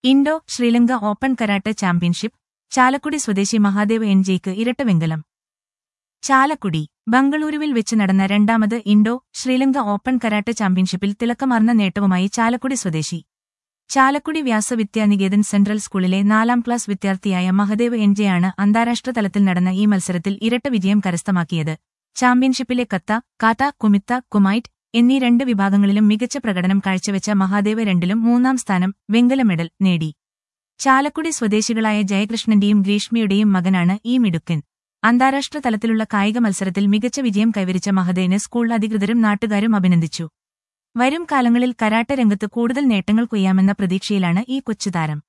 Indo Sri Lanka open karate championship Chalakudy സ്വദേശി Mahadev N Jake ഇരട്ട വെങ്കലം ചാലക്കുടി ബംഗളൂരുവിൽ വെച്ച് നടന്ന രണ്ടാമത് ഇൻഡോ ശ്രീലങ്ക ഓപ്പൺ കരാട്ടെ ചാമ്പ്യൻഷിപ്പിൽ തിളക്കമാർന്ന നേട്ടവുമായി ചാലക്കുടി സ്വദേശി ചാലക്കുടി വ്യാസവിദ്യാനികേതൻ സെൻട്രൽ സ്കൂളിലെ നാലാം ക്ലാസ് വിദ്യാർത്ഥിയായ മഹദേവ് എൻ ജെയാണ് അന്താരാഷ്ട്ര തലത്തിൽ നടന്ന ഈ മത്സരത്തിൽ ഇരട്ട വിജയം കരസ്ഥമാക്കിയത് ചാമ്പ്യൻഷിപ്പിലെ കത്ത കാത്ത കുമിത്ത കുമൈറ്റ് എന്നീ രണ്ട് വിഭാഗങ്ങളിലും മികച്ച പ്രകടനം കാഴ്ചവെച്ച മഹാദേവ് രണ്ടിലും മൂന്നാം സ്ഥാനം വെങ്കല മെഡൽ നേടി ചാലക്കുടി സ്വദേശികളായ ജയകൃഷ്ണന്റെയും ഗ്രീഷ്മയുടെയും മകനാണ് ഈ മിടുക്കൻ അന്താരാഷ്ട്ര തലത്തിലുള്ള കായിക മത്സരത്തിൽ മികച്ച വിജയം കൈവരിച്ച മഹദേവിനെ സ്കൂൾ അധികൃതരും നാട്ടുകാരും അഭിനന്ദിച്ചു വരും കാലങ്ങളിൽ കരാട്ടെ രംഗത്ത് കൂടുതൽ നേട്ടങ്ങൾ കൊയ്യാമെന്ന പ്രതീക്ഷയിലാണ് ഈ കൊച്ചുതാരം